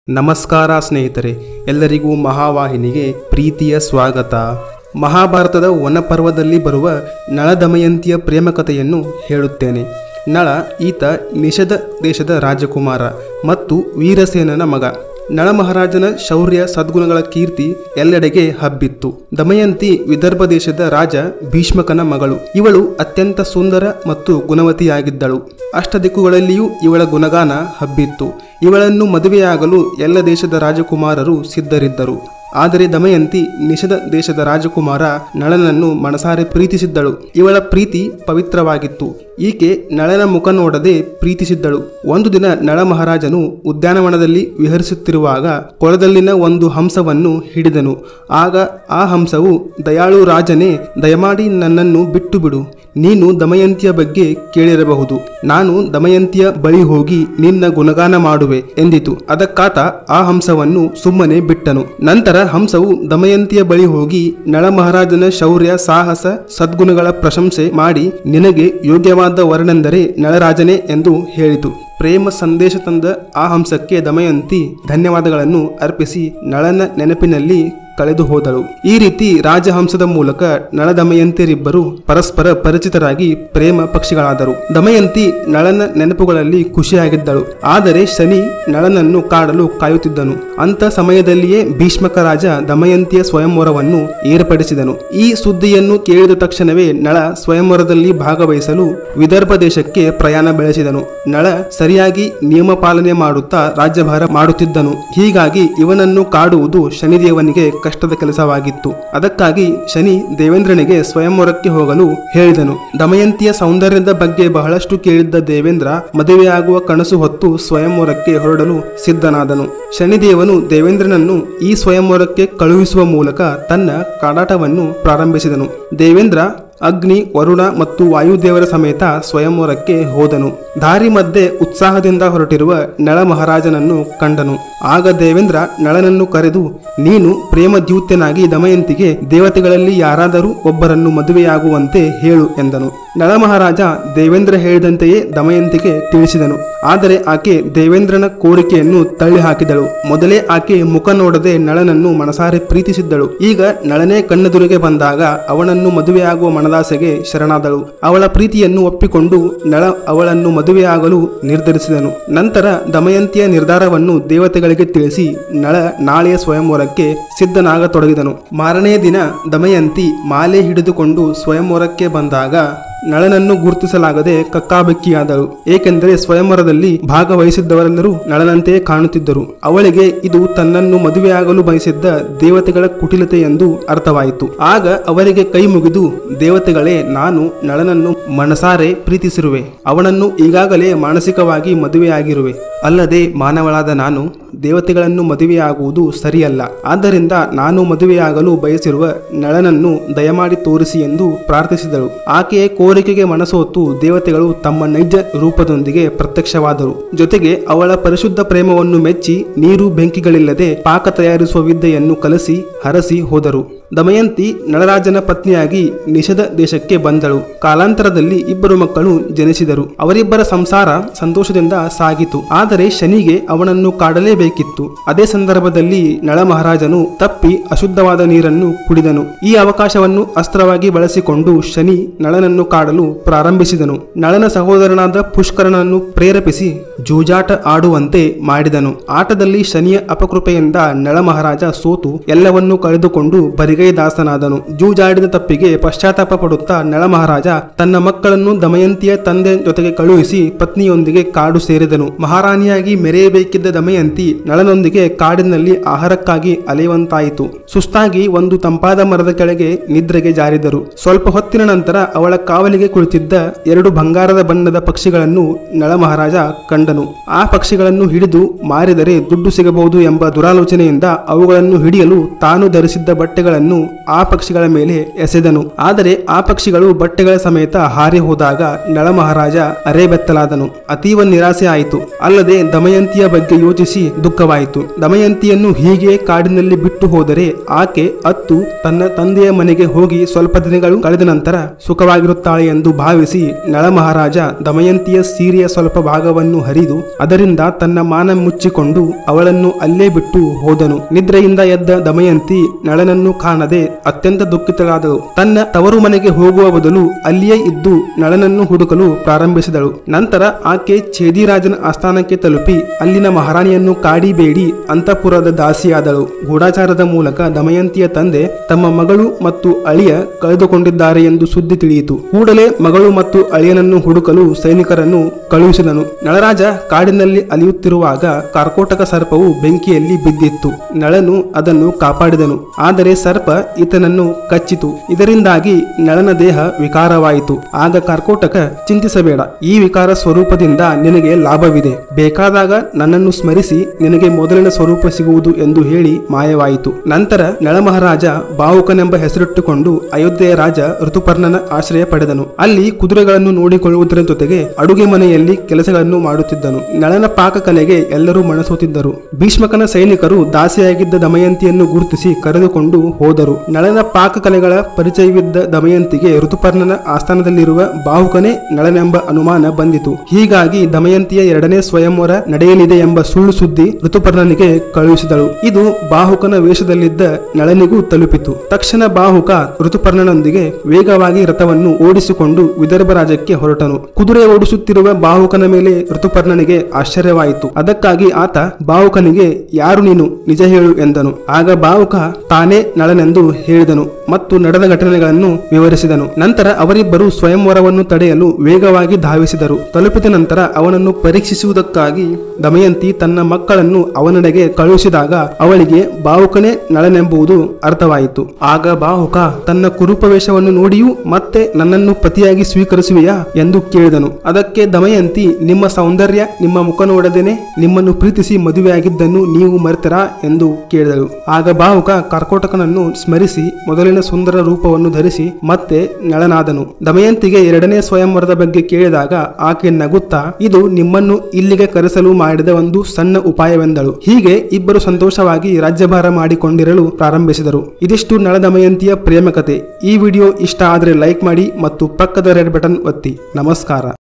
ನಮಸ್ಕಾರ ಸ್ನೇಹಿತರೆ ಎಲ್ಲರಿಗೂ ಮಹಾವಾಹಿನಿಗೆ ಪ್ರೀತಿಯ ಸ್ವಾಗತ ಮಹಾಭಾರತದ ವನಪರ್ವದಲ್ಲಿ ಬರುವ ನಳ ದಮಯಂತಿಯ ಪ್ರೇಮ ಕಥೆಯನ್ನು ಹೇಳುತ್ತೇನೆ ನಳ ಈತ ನಿಷಧ ದೇಶದ ರಾಜಕುಮಾರ ಮತ್ತು ವೀರಸೇನನ ಮಗ ನಳ ಮಹಾರಾಜನ ಶೌರ್ಯ ಸದ್ಗುಣಗಳ ಕೀರ್ತಿ ಎಲ್ಲೆಡೆಗೆ ಹಬ್ಬಿತ್ತು ದಮಯಂತಿ ವಿದರ್ಭ ದೇಶದ ರಾಜ ಭೀಷ್ಮಕನ ಮಗಳು ಇವಳು ಅತ್ಯಂತ ಸುಂದರ ಮತ್ತು ಗುಣವತಿಯಾಗಿದ್ದಳು ಅಷ್ಟದಿಕ್ಕುಗಳಲ್ಲಿಯೂ ಇವಳ ಗುಣಗಾನ ಹಬ್ಬಿತ್ತು ಇವಳನ್ನು ಮದುವೆಯಾಗಲು ಎಲ್ಲ ದೇಶದ ರಾಜಕುಮಾರರು ಸಿದ್ಧರಿದ್ದರು ಆದರೆ ದಮಯಂತಿ ನಿಷಧ ದೇಶದ ರಾಜಕುಮಾರ ನಳನನ್ನು ಮನಸಾರೆ ಪ್ರೀತಿಸಿದ್ದಳು ಇವಳ ಪ್ರೀತಿ ಪವಿತ್ರವಾಗಿತ್ತು ಈಕೆ ನಳನ ಮುಖ ನೋಡದೆ ಪ್ರೀತಿಸಿದ್ದಳು ಒಂದು ದಿನ ನಳ ಮಹಾರಾಜನು ಉದ್ಯಾನವನದಲ್ಲಿ ವಿಹರಿಸುತ್ತಿರುವಾಗ ಕೊಳದಲ್ಲಿನ ಒಂದು ಹಂಸವನ್ನು ಹಿಡಿದನು ಆಗ ಆ ಹಂಸವು ದಯಾಳು ರಾಜನೇ ದಯಮಾಡಿ ನನ್ನನ್ನು ಬಿಟ್ಟು ಬಿಡು ನೀನು ದಮಯಂತಿಯ ಬಗ್ಗೆ ಕೇಳಿರಬಹುದು ನಾನು ದಮಯಂತಿಯ ಬಳಿ ಹೋಗಿ ನಿನ್ನ ಗುಣಗಾನ ಮಾಡುವೆ ಎಂದಿತು ಅದಕ್ಕಾತ ಆ ಹಂಸವನ್ನು ಸುಮ್ಮನೆ ಬಿಟ್ಟನು ನಂತರ ಹಂಸವು ದಮಯಂತಿಯ ಬಳಿ ಹೋಗಿ ನಳ ಮಹಾರಾಜನ ಶೌರ್ಯ ಸಾಹಸ ಸದ್ಗುಣಗಳ ಪ್ರಶಂಸೆ ಮಾಡಿ ನಿನಗೆ ಯೋಗ್ಯವಾದ ವರನೆಂದರೆ ನಳರಾಜನೇ ಎಂದು ಹೇಳಿತು ಪ್ರೇಮ ಸಂದೇಶ ತಂದ ಆ ಹಂಸಕ್ಕೆ ದಮಯಂತಿ ಧನ್ಯವಾದಗಳನ್ನು ಅರ್ಪಿಸಿ ನಳನ ನೆನಪಿನಲ್ಲಿ ಕಳೆದು ಹೋದಳು ಈ ರೀತಿ ರಾಜಹಂಸದ ಮೂಲಕ ನಳ ದಮಯಂತಿಯರಿಬ್ಬರು ಪರಸ್ಪರ ಪರಿಚಿತರಾಗಿ ಪ್ರೇಮ ಪಕ್ಷಿಗಳಾದರು ದಮಯಂತಿ ನಳನ ನೆನಪುಗಳಲ್ಲಿ ಖುಷಿಯಾಗಿದ್ದಳು ಆದರೆ ಶನಿ ನಳನನ್ನು ಕಾಡಲು ಕಾಯುತ್ತಿದ್ದನು ಅಂತ ಸಮಯದಲ್ಲಿಯೇ ಭೀಷ್ಮಕ ರಾಜ ದಮಯಂತಿಯ ಸ್ವಯಂವರವನ್ನು ಏರ್ಪಡಿಸಿದನು ಈ ಸುದ್ದಿಯನ್ನು ಕೇಳಿದ ತಕ್ಷಣವೇ ನಳ ಸ್ವಯಂವರದಲ್ಲಿ ಭಾಗವಹಿಸಲು ವಿದರ್ಭ ದೇಶಕ್ಕೆ ಪ್ರಯಾಣ ಬೆಳೆಸಿದನು ನಳ ಸರಿಯಾಗಿ ನಿಯಮ ಪಾಲನೆ ಮಾಡುತ್ತಾ ರಾಜ್ಯಭಾರ ಮಾಡುತ್ತಿದ್ದನು ಹೀಗಾಗಿ ಇವನನ್ನು ಕಾಡುವುದು ಶನಿದೇವನಿಗೆ ಕಷ್ಟದ ಕೆಲಸವಾಗಿತ್ತು ಅದಕ್ಕಾಗಿ ಶನಿ ದೇವೇಂದ್ರನಿಗೆ ಸ್ವಯಂವರಕ್ಕೆ ಹೋಗಲು ಹೇಳಿದನು ದಮಯಂತಿಯ ಸೌಂದರ್ಯದ ಬಗ್ಗೆ ಬಹಳಷ್ಟು ಕೇಳಿದ್ದ ದೇವೇಂದ್ರ ಮದುವೆಯಾಗುವ ಕನಸು ಹೊತ್ತು ಸ್ವಯಂವರಕ್ಕೆ ಹೊರಡಲು ಸಿದ್ಧನಾದನು ಶನಿದೇವನು ದೇವೇಂದ್ರನನ್ನು ಈ ಸ್ವಯಂವರಕ್ಕೆ ಕಳುಹಿಸುವ ಮೂಲಕ ತನ್ನ ಕಾಡಾಟವನ್ನು ಪ್ರಾರಂಭಿಸಿದನು ದೇವೇಂದ್ರ ಅಗ್ನಿ ವರುಣ ಮತ್ತು ವಾಯುದೇವರ ಸಮೇತ ಸ್ವಯಂವರಕ್ಕೆ ಹೋದನು ದಾರಿ ಮಧ್ಯೆ ಉತ್ಸಾಹದಿಂದ ಹೊರಟಿರುವ ನಳ ಮಹಾರಾಜನನ್ನು ಕಂಡನು ಆಗ ದೇವೇಂದ್ರ ನಳನನ್ನು ಕರೆದು ನೀನು ಪ್ರೇಮದ್ಯೂತ್ಯನಾಗಿ ದಮಯಂತಿಗೆ ದೇವತೆಗಳಲ್ಲಿ ಯಾರಾದರೂ ಒಬ್ಬರನ್ನು ಮದುವೆಯಾಗುವಂತೆ ಹೇಳು ಎಂದನು ನಳ ಮಹಾರಾಜ ದೇವೇಂದ್ರ ಹೇಳಿದಂತೆಯೇ ದಮಯಂತಿಗೆ ತಿಳಿಸಿದನು ಆದರೆ ಆಕೆ ದೇವೇಂದ್ರನ ಕೋರಿಕೆಯನ್ನು ತಳ್ಳಿ ಹಾಕಿದಳು ಮೊದಲೇ ಆಕೆ ಮುಖ ನೋಡದೆ ನಳನನ್ನು ಮನಸಾರೆ ಪ್ರೀತಿಸಿದ್ದಳು ಈಗ ನಳನೇ ಕಣ್ಣೆದುರಿಗೆ ಬಂದಾಗ ಅವನನ್ನು ಮದುವೆಯಾಗುವ ಮನದಾಸೆಗೆ ಶರಣಾದಳು ಅವಳ ಪ್ರೀತಿಯನ್ನು ಒಪ್ಪಿಕೊಂಡು ನಳ ಅವಳನ್ನು ಮದುವೆಯಾಗಲು ನಿರ್ಧರಿಸಿದನು ನಂತರ ದಮಯಂತಿಯ ನಿರ್ಧಾರವನ್ನು ದೇವತೆಗಳಿಗೆ ತಿಳಿಸಿ ನಳ ನಾಳೆಯ ಸ್ವಯಂವರಕ್ಕೆ ಸಿದ್ಧನಾಗತೊಡಗಿದನು ಮಾರನೇ ದಿನ ದಮಯಂತಿ ಮಾಲೆ ಹಿಡಿದುಕೊಂಡು ಸ್ವಯಂವರಕ್ಕೆ ಬಂದಾಗ ನಳನನ್ನು ಗುರುತಿಸಲಾಗದೆ ಕಕ್ಕಾಬೆಕ್ಕಿಯಾದಳು ಏಕೆಂದರೆ ಸ್ವಯಂವರದಲ್ಲಿ ಭಾಗವಹಿಸಿದ್ದವರೆಲ್ಲರೂ ನಳನಂತೆಯೇ ಕಾಣುತ್ತಿದ್ದರು ಅವಳಿಗೆ ಇದು ತನ್ನನ್ನು ಮದುವೆಯಾಗಲು ಬಯಸಿದ್ದ ದೇವತೆಗಳ ಕುಟಿಲತೆ ಎಂದು ಅರ್ಥವಾಯಿತು ಆಗ ಅವರಿಗೆ ಕೈ ಮುಗಿದು ದೇವತೆಗಳೇ ನಾನು ನಳನನ್ನು ಮನಸಾರೆ ಪ್ರೀತಿಸಿರುವೆ ಅವನನ್ನು ಈಗಾಗಲೇ ಮಾನಸಿಕವಾಗಿ ಮದುವೆಯಾಗಿರುವೆ ಅಲ್ಲದೆ ಮಾನವಳಾದ ನಾನು ದೇವತೆಗಳನ್ನು ಮದುವೆಯಾಗುವುದು ಸರಿಯಲ್ಲ ಆದ್ದರಿಂದ ನಾನು ಮದುವೆಯಾಗಲು ಬಯಸಿರುವ ನಳನನ್ನು ದಯಮಾಡಿ ತೋರಿಸಿ ಎಂದು ಪ್ರಾರ್ಥಿಸಿದಳು ಆಕೆಯ ಕೋರಿಕೆಗೆ ಮನಸೋತು ದೇವತೆಗಳು ತಮ್ಮ ನೈಜ ರೂಪದೊಂದಿಗೆ ಪ್ರತ್ಯಕ್ಷವಾದರು ಜೊತೆಗೆ ಅವಳ ಪರಿಶುದ್ಧ ಪ್ರೇಮವನ್ನು ಮೆಚ್ಚಿ ನೀರು ಬೆಂಕಿಗಳಿಲ್ಲದೆ ಪಾಕ ತಯಾರಿಸುವ ವಿದ್ಯೆಯನ್ನು ಕಲಿಸಿ ಹರಸಿ ಹೋದರು ದಮಯಂತಿ ನಳರಾಜನ ಪತ್ನಿಯಾಗಿ ನಿಷಧ ದೇಶಕ್ಕೆ ಬಂದಳು ಕಾಲಾಂತರದಲ್ಲಿ ಇಬ್ಬರು ಮಕ್ಕಳು ಜನಿಸಿದರು ಅವರಿಬ್ಬರ ಸಂಸಾರ ಸಂತೋಷದಿಂದ ಸಾಗಿತು ಆದರೆ ಶನಿಗೆ ಅವನನ್ನು ಕಾಡಲೇಬೇಕಿತ್ತು ಅದೇ ಸಂದರ್ಭದಲ್ಲಿ ನಳ ಮಹಾರಾಜನು ತಪ್ಪಿ ಅಶುದ್ಧವಾದ ನೀರನ್ನು ಕುಡಿದನು ಈ ಅವಕಾಶವನ್ನು ಅಸ್ತ್ರವಾಗಿ ಬಳಸಿಕೊಂಡು ಶನಿ ನಳನನ್ನು ಕಾಡಲು ಪ್ರಾರಂಭಿಸಿದನು ನಳನ ಸಹೋದರನಾದ ಪುಷ್ಕರನನ್ನು ಪ್ರೇರೇಪಿಸಿ ಜೂಜಾಟ ಆಡುವಂತೆ ಮಾಡಿದನು ಆಟದಲ್ಲಿ ಶನಿಯ ಅಪಕೃಪೆಯಿಂದ ನಳ ಮಹಾರಾಜ ಸೋತು ಎಲ್ಲವನ್ನೂ ಕಳೆದುಕೊಂಡು ಬರಿಗೈ ದಾಸನಾದನು ಜೂಜಾಡಿದ ತಪ್ಪಿಗೆ ಪಶ್ಚಾತ್ತಾಪ ಪಡುತ್ತಾ ನಳ ಮಹಾರಾಜ ತನ್ನ ಮಕ್ಕಳನ್ನು ದಮಯಂತಿಯ ತಂದೆ ಜೊತೆಗೆ ಕಳುಹಿಸಿ ಪತ್ನಿಯೊಂದಿಗೆ ಕಾಡು ಸೇರಿದನು ಮಹಾರಾಣಿಯಾಗಿ ಮೆರೆಯಬೇಕಿದ್ದ ದಮಯಂತಿ ನಳನೊಂದಿಗೆ ಕಾಡಿನಲ್ಲಿ ಆಹಾರಕ್ಕಾಗಿ ಅಲೆಯುವಂತಾಯಿತು ಸುಸ್ತಾಗಿ ಒಂದು ತಂಪಾದ ಮರದ ಕೆಳಗೆ ನಿದ್ರೆಗೆ ಜಾರಿದರು ಸ್ವಲ್ಪ ಹೊತ್ತಿನ ನಂತರ ಅವಳ ಕಾವಲಿಗೆ ಕುಳಿತಿದ್ದ ಎರಡು ಬಂಗಾರದ ಬಣ್ಣದ ಪಕ್ಷಿಗಳನ್ನು ನಳ ಮಹಾರಾಜ ಕಂಡನು ಆ ಪಕ್ಷಿಗಳನ್ನು ಹಿಡಿದು ಮಾರಿದರೆ ದುಡ್ಡು ಸಿಗಬಹುದು ಎಂಬ ದುರಾಲೋಚನೆಯಿಂದ ಅವುಗಳನ್ನು ಹಿಡಿಯಲು ತಾನು ಧರಿಸಿದ್ದ ಬಟ್ಟೆಗಳನ್ನು ಆ ಪಕ್ಷಿಗಳ ಮೇಲೆ ಎಸೆದನು ಆದರೆ ಆ ಪಕ್ಷಿಗಳು ಬಟ್ಟೆಗಳ ಸಮೇತ ಹಾರಿ ಹೋದಾಗ ನಳ ಮಹಾರಾಜ ಅರೆಬೆತ್ತಲಾದನು ಅತೀವ ನಿರಾಸೆ ಆಯಿತು ಅಲ್ಲದೆ ದಮಯಂತಿಯ ಬಗ್ಗೆ ಯೋಚಿಸಿ ದುಃಖವಾಯಿತು ದಮಯಂತಿಯನ್ನು ಹೀಗೆ ಕಾಡಿನಲ್ಲಿ ಬಿಟ್ಟು ಹೋದರೆ ಆಕೆ ಅತ್ತು ತನ್ನ ತಂದೆಯ ಮನೆಗೆ ಹೋಗಿ ಸ್ವಲ್ಪ ದಿನಗಳು ಕಳೆದ ನಂತರ ಸುಖವಾಗಿರುತ್ತಾಳೆ ಎಂದು ಭಾವಿಸಿ ನಳ ಮಹಾರಾಜ ದಮಯಂತಿಯ ಸೀರೆಯ ಸ್ವಲ್ಪ ಭಾಗವನ್ನು ಹರಿದು ಅದರಿಂದ ತನ್ನ ಮಾನ ಮುಚ್ಚಿಕೊಂಡು ಅವಳನ್ನು ಅಲ್ಲೇ ಬಿಟ್ಟು ಹೋದನು ನಿದ್ರೆಯಿಂದ ಎದ್ದ ದಮಯಂತಿ ನಳನನ್ನು ಕಾಣದೆ ಅತ್ಯಂತ ದುಃಖಿತಳಾದಳು ತನ್ನ ತವರು ಮನೆಗೆ ಹೋಗುವ ಬದಲು ಅಲ್ಲಿಯೇ ಇದ್ದು ನಳನನ್ನು ಹುಡುಕಲು ಪ್ರಾರಂಭಿಸಿದಳು ನಂತರ ಆಕೆ ಛೇದಿರಾಜನ ಆಸ್ಥಾನಕ್ಕೆ ತಲುಪಿ ಅಲ್ಲಿನ ಮಹಾರಾಣಿಯನ್ನು ಕಾಡಿಬೇಡಿ ಅಂತಃಪುರದ ದಾಸಿಯಾದಳು ಗೂಢಾಚಾರದ ಮೂಲಕ ದಮಯಂತಿಯ ತಂದೆ ತಮ್ಮ ಮಗಳು ಮತ್ತು ಅಳಿಯ ಕಳೆದುಕೊಂಡಿದ್ದಾರೆ ಎಂದು ಸುದ್ದಿ ತಿಳಿಯಿತು ಕೂಡಲೇ ಮಗಳು ಮತ್ತು ಅಳಿಯನನ್ನು ಹುಡುಕಲು ಸೈನಿಕರನ್ನು ಕಳುಹಿಸಿದನು ನಳರಾಜ ಕಾಡಿನಲ್ಲಿ ಅಲಿಯುತ್ತಿರುವಾಗ ಕಾರ್ಕೋಟಕ ಸರ್ಪವು ಬೆಂಕಿಯಲ್ಲಿ ಬಿದ್ದಿತ್ತು ನಳನು ಅದನ್ನು ಕಾಪಾಡಿದನು ಆದರೆ ಸರ್ಪ ಈತನನ್ನು ಕಚ್ಚಿತು ಇದರಿಂದಾಗಿ ನಳನ ದೇಹ ವಿಕಾರವಾಯಿತು ಆಗ ಕಾರ್ಕೋಟಕ ಚಿಂತಿಸಬೇಡ ಈ ವಿಕಾರ ಸ್ವರೂಪದಿಂದ ನಿನಗೆ ಲಾಭವಿದೆ ಬೇಕಾದಾಗ ನನ್ನನ್ನು ಸ್ಮರಿಸಿ ನಿನಗೆ ಮೊದಲಿನ ಸ್ವರೂಪ ಸಿಗುವುದು ಎಂದು ಹೇಳಿ ಮಾಯವಾಯಿತು ನಂತರ ನಳ ಮಹಾರಾಜ ಬಾಹುಕನೆಂಬ ಹೆಸರಿಟ್ಟುಕೊಂಡು ಅಯೋಧ್ಯೆಯ ರಾಜ ಋತುಪರ್ಣನ ಆಶ್ರಯ ಪಡೆದನು ಅಲ್ಲಿ ಕುದುರೆಗಳನ್ನು ನೋಡಿಕೊಳ್ಳುವುದರ ಜೊತೆಗೆ ಅಡುಗೆ ಮನೆಯಲ್ಲಿ ಕೆಲಸಗಳನ್ನು ಮಾಡುತ್ತಿದ್ದನು ನಳನ ಪಾಕಕಲೆಗೆ ಎಲ್ಲರೂ ಮನಸೋತಿದ್ದರು ಭೀಷ್ಮಕನ ಸೈನಿಕರು ದಾಸಿಯಾಗಿದ್ದ ದಮಯಂತಿಯನ್ನು ಗುರುತಿಸಿ ಕರೆದುಕೊಂಡು ಹೋದರು ನಳನ ಪಾಕಕಲೆಗಳ ಪರಿಚಯವಿದ್ದ ದಮಯಂತಿಗೆ ಋತುಪರ್ಣನ ಆಸ್ಥಾನದಲ್ಲಿರುವ ಬಾಹುಕನೇ ನಳನೆಂಬ ಅನುಮಾನ ಬಂದಿತು ಹೀಗಾಗಿ ದಮಯಂತಿಯ ಎರಡನೇ ಸ್ವಯಂವರ ನಡೆಯಲಿದೆ ಎಂಬ ಸುಳ್ಳು ಸುದ್ದಿ ಋತುಪರ್ಣನಿಗೆ ಕಳುಹಿಸಿದಳು ಇದು ಬಾಹುಕನ ವೇಷದಲ್ಲಿದ್ದ ನಳನಿಗೂ ತಲುಪಿತು ತಕ್ಷಣ ಬಾಹುಕ ಋತುಪರ್ಣನೊಂದಿಗೆ ವೇಗವಾಗಿ ರಥವನ್ನು ಓಡಿಸಿಕೊಂಡು ವಿದರ್ಭ ರಾಜ್ಯಕ್ಕೆ ಹೊರಟನು ಕುದುರೆ ಓಡಿಸುತ್ತಿರುವ ಬಾಹುಕನ ಮೇಲೆ ಋತುಪರ್ಣನಿಗೆ ಆಶ್ಚರ್ಯವಾಯಿತು ಅದಕ್ಕಾಗಿ ಆತ ಬಾಹುಕನಿಗೆ ಯಾರು ನೀನು ನಿಜ ಹೇಳು ಎಂದನು ಆಗ ಬಾಹುಕ ತಾನೇ ನಳನೆಂದು ಹೇಳಿದನು ಮತ್ತು ನಡೆದ ಘಟನೆಗಳನ್ನು ವಿವರಿಸಿದನು ನಂತರ ಅವರಿಬ್ಬರು ಸ್ವಯಂವರವನ್ನು ತಡೆಯಲು ವೇಗವಾಗಿ ಧಾವಿಸಿದರು ತಲುಪಿದ ನಂತರ ಅವನನ್ನು ಪರೀಕ್ಷಿಸುವುದಕ್ಕಾಗಿ ದಮಯಂತಿ ತನ್ನ ಮಕ್ಕಳನ್ನು ಅವನೆಡೆಗೆ ಕಳುಹಿಸಿದಾಗ ಅವಳಿಗೆ ಬಾಹುಕನೇ ನಳನೆಂಬುದು ಅರ್ಥವಾಯಿತು ಆಗ ಬಾಹುಕ ತನ್ನ ಕುರುಪ ವೇಷವನ್ನು ನೋಡಿಯೂ ಮತ್ತೆ ನನ್ನನ್ನು ಪತಿಯಾಗಿ ಸ್ವೀಕರಿಸುವೆಯಾ ಎಂದು ಕೇಳಿದನು ಅದಕ್ಕೆ ದಮಯಂತಿ ನಿಮ್ಮ ಸೌಂದರ್ಯ ನಿಮ್ಮ ಮುಖ ನೋಡದೇನೆ ನಿಮ್ಮನ್ನು ಪ್ರೀತಿಸಿ ಮದುವೆಯಾಗಿದ್ದನ್ನು ನೀವು ಮರೆತರಾ ಎಂದು ಕೇಳಿದಳು ಆಗ ಬಾಹುಕ ಕರ್ಕೋಟಕನನ್ನು ಸ್ಮರಿಸಿ ಮೊದಲಿನ ಸುಂದರ ರೂಪವನ್ನು ಧರಿಸಿ ಮತ್ತೆ ನಳನಾದನು ದಮಯಂತಿಗೆ ಎರಡನೇ ಸ್ವಯಂವರದ ಬಗ್ಗೆ ಕೇಳಿದಾಗ ಆಕೆ ನಗುತ್ತಾ ಇದು ನಿಮ್ಮನ್ನು ಇಲ್ಲಿಗೆ ಕರೆಸಲು ಮಾಡಿದ ಒಂದು ಸಣ್ಣ ಉಪಾಯವೆಂದಳು ಹೀಗೆ ಇಬ್ಬರು ಸಂತೋಷವಾಗಿ ರಾಜ್ಯಭಾರ ಮಾಡಿಕೊಂಡಿರಲು ಪ್ರಾರಂಭಿಸಿದರು ಇದಿಷ್ಟು ನಳ ದಮಯಂತಿಯ ಪ್ರೇಮ ಕಥೆ ಈ ವಿಡಿಯೋ ಇಷ್ಟ ಆದರೆ ಲೈಕ್ ಮಾಡಿ ಮತ್ತು ಪಕ್ಕದ ರೆಡ್ ಬಟನ್ ಒತ್ತಿ ನಮಸ್ಕಾರ